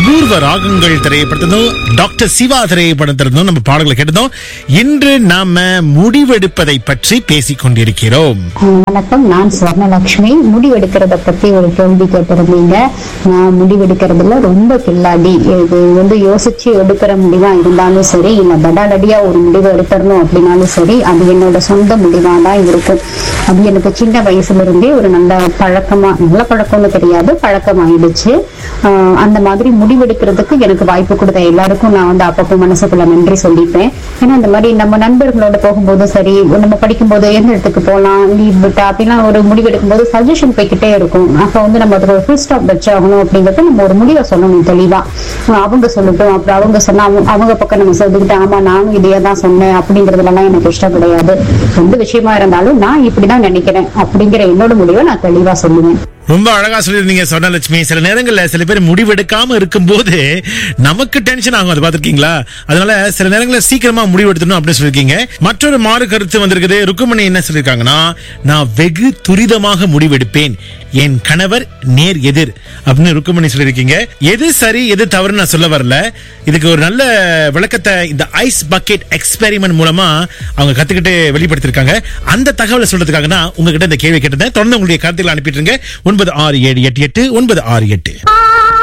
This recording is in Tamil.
அபூர்வ ராகங்கள் திரைப்படத்திலும் டாக்டர் சிவா திரைப்படத்திலும் நம்ம பாடல்களை கேட்டதும் இன்று நாம முடிவெடுப்பதை பற்றி பேசிக் கொண்டிருக்கிறோம் வணக்கம் நான் ஸ்வர்ணலட்சுமி முடிவெடுக்கிறத பத்தி ஒரு கேள்வி கேட்டிருந்தீங்க நான் முடிவெடுக்கிறதுல ரொம்ப கில்லாடி இது வந்து யோசிச்சு எடுக்கிற முடிவா இருந்தாலும் சரி இல்ல தடாலடியா ஒரு முடிவு எடுத்துடணும் அப்படின்னாலும் சரி அது என்னோட சொந்த முடிவா தான் இருக்கும் அது எனக்கு சின்ன வயசுல இருந்தே ஒரு நல்ல பழக்கமா நல்ல பழக்கம்னு தெரியாது பழக்கமாயிடுச்சு ஆஹ் அந்த மாதிரி முடிவெடுக்கிறதுக்கு எனக்கு வாய்ப்பு கொடுத்த எல்லாருக்கும் நான் வந்து அப்பப்போ மனசுக்குள்ள நன்றி சொல்லிப்பேன் ஏன்னா இந்த மாதிரி நம்ம நண்பர்களோட போகும்போதும் சரி நம்ம படிக்கும்போது எந்த இடத்துக்கு போகலாம் லீவ் விட்டா அப்படிலாம் ஒரு முடிவு எடுக்கும்போது சஜஷன் போய்கிட்டே இருக்கும் அப்போ வந்து நம்ம அதுக்கு ஒரு ஃபுல் ஸ்டாப் வச்சாகணும் அப்படிங்கறது நம்ம ஒரு முடிவை சொல்லணும் தெளிவா ஆஹ் அவங்க சொல்லட்டும் அப்புறம் அவங்க சொன்னா அவங்க- அவங்க பக்கம் நம்ம சொல்லிக்கிட்டு ஆமா நானும் இதையே தான் சொன்னேன் அப்படிங்கறதுலாம் எனக்கு இஷ்டம் கிடையாது எந்த விஷயமா இருந்தாலும் நான் இப்படிதான் நினைக்கிறேன் அப்படிங்கிற என்னோட முடிவை நான் தெளிவா சொல்லுவேன் ரொம்ப அழகா சொல்லியிருந்தீங்க சொன்னலட்சுமி சில நேரங்கள்ல சில பேர் முடிவெடுக்காம இருக்கும்போது நமக்கு டென்ஷன் ஆகும் அது பாத்திருக்கீங்களா அதனால சில நேரங்கள்ல சீக்கிரமா முடிவெடுத்தணும் அப்படின்னு சொல்லியிருக்கீங்க மற்றொரு மாறு கருத்து வந்திருக்குது ருக்குமணி என்ன சொல்லியிருக்காங்கன்னா நான் வெகு துரிதமாக முடிவெடுப்பேன் என் கணவர் நேர் எதிர் அப்படின்னு ருக்குமணி சொல்லியிருக்கீங்க எது சரி எது தவறுன்னு நான் சொல்ல வரல இதுக்கு ஒரு நல்ல விளக்கத்தை இந்த ஐஸ் பக்கெட் எக்ஸ்பெரிமெண்ட் மூலமா அவங்க கத்துக்கிட்டு வெளிப்படுத்திருக்காங்க அந்த தகவலை சொல்றதுக்காக தான் உங்ககிட்ட இந்த கேள்வி கேட்டேன் தொடர்ந்து உங்களுடைய கருத்துக்களை அனுப்பிட்டுருங்க ஒன்பது ஆறு ஏழு எட்டு எட்டு ஒன்பது ஆறு எட்டு